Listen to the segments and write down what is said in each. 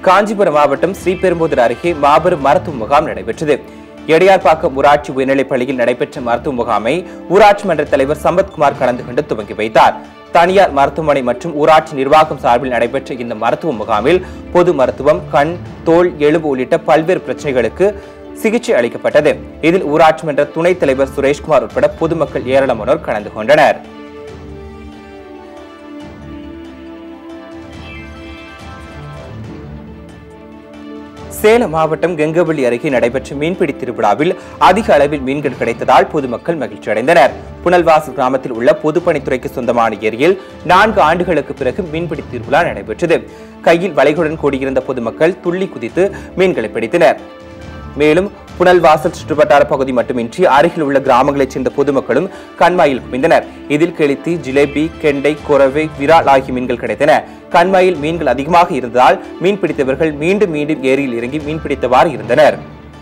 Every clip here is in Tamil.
காஞ்சிபுரம் மாவட்டம் ஸ்ரீபெரும்புதூர் அருகே மாபெரும் மருத்துவ முகாம் நடைபெற்றது எடையார்பாக்கம் ஊராட்சி உயர்நிலைப் பள்ளியில் நடைபெற்ற மருத்துவ முகாமை ஊராட்சி மன்ற தலைவர் சம்பத்குமார் கலந்து கொண்டு துவங்கி வைத்தார் தனியார் மருத்துவமனை மற்றும் ஊராட்சி நிர்வாகம் சார்பில் நடைபெற்ற இந்த மருத்துவ முகாமில் பொது மருத்துவம் கண் தோல் எலும்பு உள்ளிட்ட பல்வேறு பிரச்சனைகளுக்கு சிகிச்சை அளிக்கப்பட்டது இதில் ஊராட்சி மன்ற துணைத் தலைவர் சுரேஷ்குமார் உட்பட பொதுமக்கள் ஏராளமானோர் கலந்து கொண்டனர் சேலம் மாவட்டம் கெங்கவள்ளி அருகே நடைபெற்ற மீன்பிடி திருவிழாவில் அதிக அளவில் மீன்கள் கிடைத்ததால் பொதுமக்கள் மகிழ்ச்சி அடைந்தனர் புனல்வாசல் கிராமத்தில் உள்ள பொதுப்பணித்துறைக்கு சொந்தமான ஏரியில் நான்கு ஆண்டுகளுக்கு பிறகு மீன்பிடி திருவிழா நடைபெற்றது கையில் வலைகளுடன் கூடியிருந்த பொதுமக்கள் துள்ளி குதித்து மீன்களை பிடித்தனர் மேலும் புனல்வாசல் சுற்றுவட்டார பகுதி மட்டுமின்றி அருகில் உள்ள கிராமங்களைச் சேர்ந்த பொதுமக்களும் கண்மாயில் குவிந்தனர் இதில் கெளுத்தி ஜிலேபி கெண்டை குறவை விரால் ஆகிய மீன்கள் கிடைத்தன கண்மாயில் மீன்கள் அதிகமாக இருந்ததால் மீன் பிடித்தவர்கள் மீண்டும் மீண்டும் ஏரியில் இறங்கி மீன் பிடித்தவாறு இருந்தனர்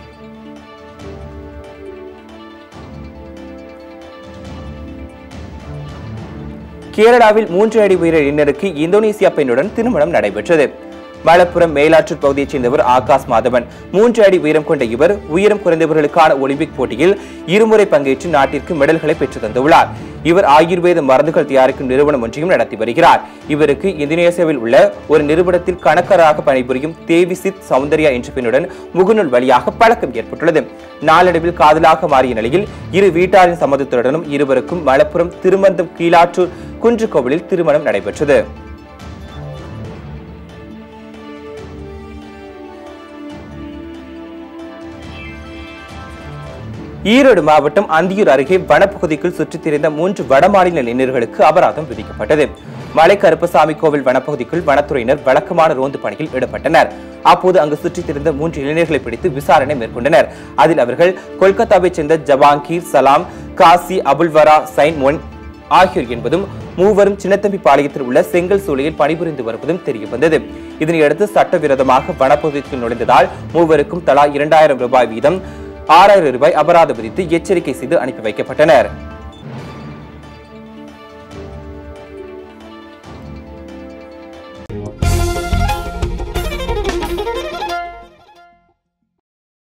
கேரளாவில் மூன்று அடி உயர இளைஞருக்கு இந்தோனேசியா பெண்ணுடன் திருமணம் நடைபெற்றது மலப்புரம் மேலாற்றூர் பகுதியைச் சேர்ந்தவர் ஆகாஷ் மாதவன் மூன்று அடி உயரம் கொண்ட இவர் உயரம் குறைந்தவர்களுக்கான ஒலிம்பிக் போட்டியில் இருமுறை பங்கேற்று நாட்டிற்கு மெடல்களை பெற்று தந்துள்ளார் இவர் ஆயுர்வேத மருந்துகள் தயாரிக்கும் நிறுவனம் ஒன்றையும் நடத்தி வருகிறார் இவருக்கு இந்தோனேசியாவில் உள்ள ஒரு நிறுவனத்தில் கணக்கராக பணிபுரியும் தேவிசித் சௌந்தர்யா என்ற பெண்ணுடன் முகநூல் வழியாக பழக்கம் ஏற்பட்டுள்ளது நாளடைவில் காதலாக மாறிய நிலையில் இரு வீட்டாரின் சம்மதத்துடனும் இருவருக்கும் மலப்புரம் திருமந்தம் கீழாற்றூர் குன்று கோவிலில் திருமணம் நடைபெற்றது ஈரோடு மாவட்டம் அந்தியூர் அருகே வனப்பகுதிக்குள் சுற்றித் திரிந்த மூன்று வடமாநில இளைஞர்களுக்கு அபராதம் விதிக்கப்பட்டது மலை கருப்பசாமி கோவில் வனப்பகுதிக்குள் வனத்துறையினர் வழக்கமான ரோந்து பணியில் ஈடுபட்டனர் அப்போது அங்கு சுற்றித் திரிந்த மூன்று இளைஞர்களை பிடித்து விசாரணை மேற்கொண்டனர் அதில் அவர்கள் கொல்கத்தாவைச் சேர்ந்த ஜவாங்கீர் சலாம் காசி அபுல்வரா சைன் மொன் ஆகியோர் என்பதும் மூவரும் சின்னத்தம்பி பாளையத்தில் உள்ள செங்கல் சூளையில் பணிபுரிந்து வருவதும் தெரிய வந்தது இதனையடுத்து சட்டவிரோதமாக வனப்பகுதிக்குள் நுழைந்ததால் மூவருக்கும் தலா இரண்டாயிரம் ரூபாய் வீதம் ஆறாயிரம் ரூபாய் அபராதம் விதித்து எச்சரிக்கை செய்து அனுப்பி வைக்கப்பட்டனர்